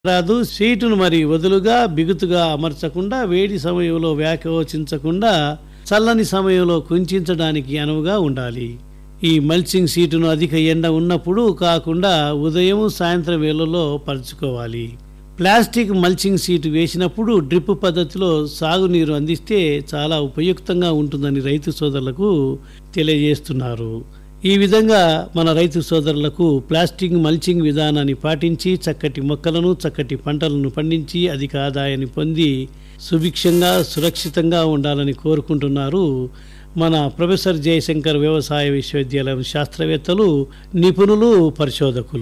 రాదు సీటును మరి వదులుగా బిగుతుగా అమర్చకుండా వేడి సమయంలో వ్యాకోచించకుండా చల్లని సమయంలో కుంచించడానికి అనువుగా ఉండాలి ఈ మల్చింగ్ సీటును అధిక ఎండ ఉన్నప్పుడు కాకుండా ఉదయం సాయంత్రం వేళల్లో పరుచుకోవాలి ప్లాస్టిక్ మల్చింగ్ సీటు వేసినప్పుడు డ్రిప్ పద్ధతిలో సాగునీరు అందిస్తే చాలా ఉపయుక్తంగా ఉంటుందని రైతు సోదరులకు తెలియజేస్తున్నారు ఈ విధంగా మన రైతు సోదరులకు ప్లాస్టిక్ మల్చింగ్ విధానాన్ని పాటించి చక్కటి మొక్కలను చక్కటి పంటలను పండించి అధిక ఆదాయాన్ని పొంది సుభిక్షంగా సురక్షితంగా ఉండాలని కోరుకుంటున్నారు మన ప్రొఫెసర్ జయశంకర్ వ్యవసాయ విశ్వవిద్యాలయం శాస్త్రవేత్తలు నిపుణులు పరిశోధకులు